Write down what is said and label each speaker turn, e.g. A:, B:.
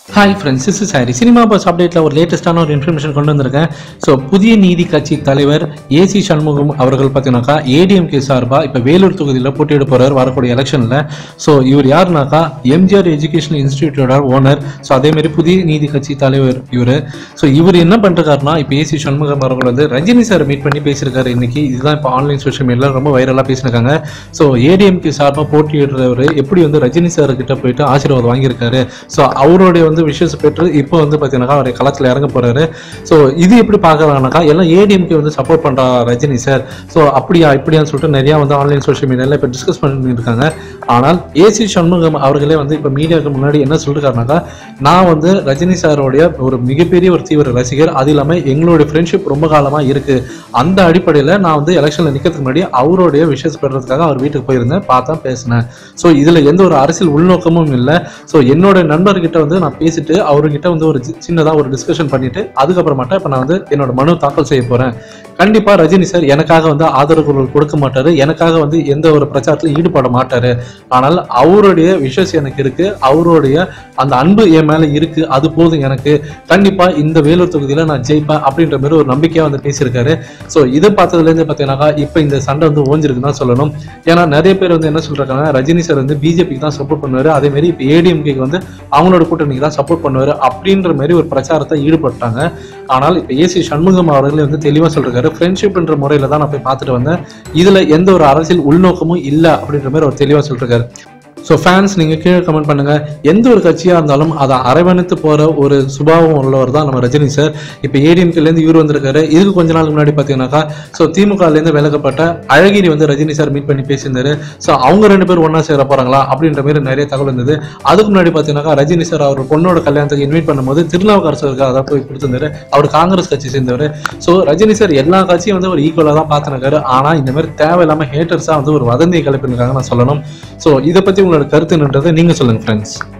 A: hi friends is sorry cinema buzz அப்டேட்டில் ஒரு லேட்டஸ்டான ஒரு இன்ஃபர்மேஷன் கொண்டு வந்திருக்கேன் ஸோ புதிய நீதி கட்சி தலைவர் ஏசி சண்முகம் அவர்கள் பார்த்தீங்கன்னாக்கா ஏடிஎம்கே சார்பாக இப்போ வேலூர் தொகுதியில் போட்டியிட போகிறார் வரக்கூடிய எலெக்ஷனில் ஸோ இவர் யாருனாக்கா எம்ஜிஆர் எஜுகேஷன் இன்ஸ்டிடியூட்டோட ஓனர் ஸோ அதேமாரி புதிய நீதி கட்சி தலைவர் இவர் ஸோ இவர் என்ன பண்ணிருக்காருனா இப்போ ஏசி சண்முகம் அவர்கள் வந்து ரஜினி சார் மீட் பண்ணி பேசியிருக்காரு இன்னைக்கு இதுதான் இப்போ ஆன்லைன் சோஷியல் மீடியாவில் ரொம்ப வைரலாக பேசியிருக்காங்க ஸோ ஏடிஎம்கே சார்பாக போட்டியிடுறவர் எப்படி வந்து ரஜினி சார் கிட்ட போயிட்டு ஆசீர்வாதம் வாங்கியிருக்காரு ஸோ அவருடைய வந்து விஷயத்தை பெற்று இப்போ வந்து பார்த்தீங்கன்னா அவர் களத்தில் இறங்க போறாரு ஸோ இது எப்படி பார்க்கறாங்கனாக்கா எல்லாம் ஏடிஎம்கே வந்து சப்போர்ட் பண்றா ரஜினி சார் ஸோ அப்படியா இப்படியான்னு சொல்லிட்டு நிறையா வந்து ஆன்லைன் சோஷியல் மீடியாவில் இப்போ டிஸ்கஸ் பண்ணிட்டு இருக்காங்க ஆனால் ஏசி சண்முகம் அவர்களே வந்து இப்போ மீடியாவுக்கு முன்னாடி என்ன சொல்லிருக்காருனாக்கா நான் வந்து ரஜினி சாரோடைய ஒரு மிகப்பெரிய ஒரு தீவிர ரசிகர் அது இல்லாமல் எங்களுடைய ஃப்ரெண்ட்ஷிப் ரொம்ப காலமாக இருக்கு அந்த அடிப்படையில் நான் வந்து எலெக்ஷனில் நிற்கிறதுக்கு முன்னாடி அவருடைய விஷஸ் பெறதுக்காக அவர் வீட்டுக்கு போயிருந்தேன் பார்த்தேன் பேசினேன் ஸோ இதில் எந்த ஒரு அரசியல் உள்நோக்கமும் இல்லை ஸோ என்னோட நண்பர்கிட்ட வந்து நான் பேசிட்டு அவர்கிட்ட வந்து ஒரு சி- சின்னதா ஒரு டிஸ்கஷன் பண்ணிட்டு அதுக்கப்புறமாட்டா இப்போ நான் வந்து என்னோட மனு தாக்கல் செய்ய போறேன் கண்டிப்பா ரஜினி சார் எனக்காக வந்து ஆதரவு குரல் கொடுக்க மாட்டாரு எனக்காக வந்து எந்த ஒரு பிரச்சாரத்திலும் ஈடுபட மாட்டாரு ஆனால் அவருடைய விஷஸ் எனக்கு இருக்கு அவருடைய அந்த அன்பு என் மேல இருக்கு அது போதும் எனக்கு கண்டிப்பா இந்த வேலூர் தொகுதியில நான் ஜெயிப்பேன் அப்படின்ற மாதிரி ஒரு நம்பிக்கையா வந்து பேசியிருக்காரு ஸோ இதை பார்த்ததுல இருந்து பார்த்தீங்கன்னாக்கா இப்போ இந்த சண்டை வந்து ஓஞ்சிருக்குன்னு தான் சொல்லணும் ஏன்னா நிறைய பேர் வந்து என்ன சொல்றாங்க ரஜினி சார் வந்து பிஜேபிக்கு தான் சப்போர்ட் பண்ணுவாரு அதே மாதிரி இப்போ ஏடிஎம்கேக்கு வந்து அவங்களோட கூட்டணிக்கு தான் சப்போர்ட் பண்ணுவாரு அப்படின்ற மாதிரி ஒரு பிரச்சாரத்தை ஈடுபட்டாங்க ஆனால் இப்போ ஏசி சண்முகம் அவர்களே வந்து தெளிவாக சொல்றாரு ஃப்ரெண்ட்ஷிப்ன்ற முறையில தான் நான் போய் பார்த்துட்டு வந்தேன் இதுல எந்த ஒரு அரசியல் உள்நோக்கமும் இல்லை அப்படின்ற மாதிரி அவர் தெளிவாக சொல்றாரு ஸோ ஃபேன்ஸ் நீங்கள் கீழே கமெண்ட் பண்ணுங்க எந்த ஒரு கட்சியாக இருந்தாலும் அதை அரவணைத்து போகிற ஒரு சுபாவம் உள்ளவர் தான் நம்ம ரஜினி சார் இப்போ ஏடிஎம்கேலேருந்து இவர் வந்திருக்காரு இதுக்கு கொஞ்ச நாளுக்கு முன்னாடி பார்த்தீங்கன்னாக்கா ஸோ திமுகலேருந்து விலகப்பட்ட அழகிரி வந்து ரஜினி சார் மீட் பண்ணி பேசியிருந்தாரு ஸோ அவங்க ரெண்டு பேரும் ஒன்றா சேர போகிறாங்களா அப்படின்ற மாதிரி நிறைய தகவல் இருந்தது அதுக்கு முன்னாடி பார்த்தீங்கன்னாக்கா ரஜினி சார் அவர் பொண்ணோட கல்யாணத்துக்கு இன்வைட் பண்ணும்போது திருநாவுக்கரசருக்கு அதை போய் கொடுத்திருந்தாரு அவர் காங்கிரஸ் கட்சி சேர்ந்தவர் ஸோ ரஜினி சார் எல்லா கட்சியும் வந்து ஒரு ஈக்குவலாக தான் பார்த்துருக்காரு ஆனால் இந்த மாதிரி தேவையில்லாமல் ஹேட்டர்ஸாக வந்து ஒரு வதந்தியை கிளப்பிருக்காங்க நான் சொல்லணும் ஸோ இதை பற்றி உங்களோட கருத்து என்னன்றதை நீங்கள் சொல்லுங்கள் ஃப்ரெண்ட்ஸ்